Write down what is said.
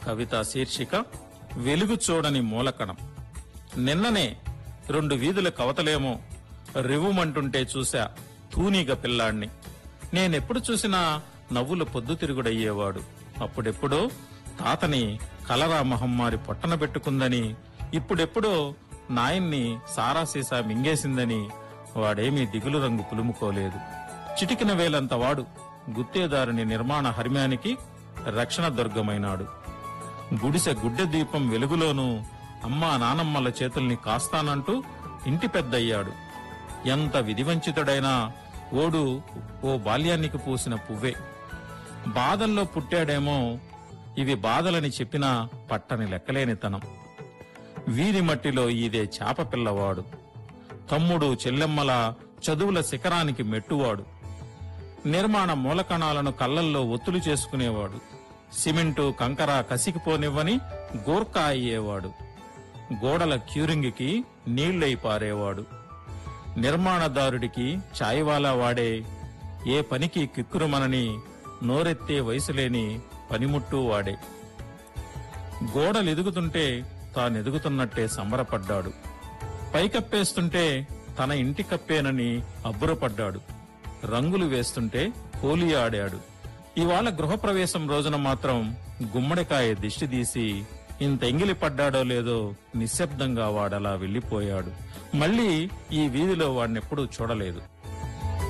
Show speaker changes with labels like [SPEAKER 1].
[SPEAKER 1] కవిత శీర్షిక వెలుగు చూడని మూలకణం నిన్ననే రెండు వీధుల కవతలేమో రివుమంటుంటే చూసా తూనీగ పిల్లాణ్ణి నేనెప్పుడు చూసినా నవ్వుల పొద్దుతిరుగుడయ్యేవాడు అప్పుడెప్పుడో తాతని కలరా మహమ్మారి పొట్టన పెట్టుకుందని ఇప్పుడెప్పుడో నాయన్ని సారా సీసా మింగేసిందని వాడేమీ దిగులు రంగు పులుముకోలేదు చిటికిన వేలంత వాడు గుత్తేదారుని నిర్మాణ హర్మ్యానికి రక్షణ దుర్గమైనాడు గుడిసె గుడ్డె దీపం వెలుగులోనూ అమ్మా నానమ్మల చేతుల్ని కాస్తానంటూ ఇంటి పెద్దయ్యాడు ఎంత విధివంచితుడైనా ఓడు ఓ బాల్యానికి పూసిన పువ్వే బాధల్లో పుట్టాడేమో ఇవి బాధలని చెప్పినా పట్టని లెక్కలేనితనం వీరి మట్టిలో ఇదే చాప పిల్లవాడు తమ్ముడు చెల్లెమ్మల చదువుల శిఖరానికి మెట్టువాడు నిర్మాణ మూలకణాలను కళ్ళల్లో ఒత్తులు చేసుకునేవాడు సిమెంటు కంకర కసికిపోనివ్వని గోర్ఖా అయ్యేవాడు గోడల క్యూరింగికి నీళ్లై పారేవాడు నిర్మాణదారుడికి చాయివాలా వాడే ఏ పనికి కిక్కురుమనని నోరెత్తే వయసులేని పనిముట్టు వాడే గోడలు ఎదుగుతుంటే తానెదుగుతున్నట్టే సంబరపడ్డాడు పైకప్పేస్తుంటే తన ఇంటి కప్పేనని అబ్బురపడ్డాడు రంగులు వేస్తుంటే హోలీ ఆడాడు ఇవాళ గృహప్రవేశం రోజున మాత్రం గుమ్మడికాయ దిష్టి తీసి ఇంత ఎంగిలి పడ్డాడో లేదో నిశ్శబ్దంగా వాడలా వెళ్లిపోయాడు మళ్ళీ ఈ వీధిలో వాడినెప్పుడూ చూడలేదు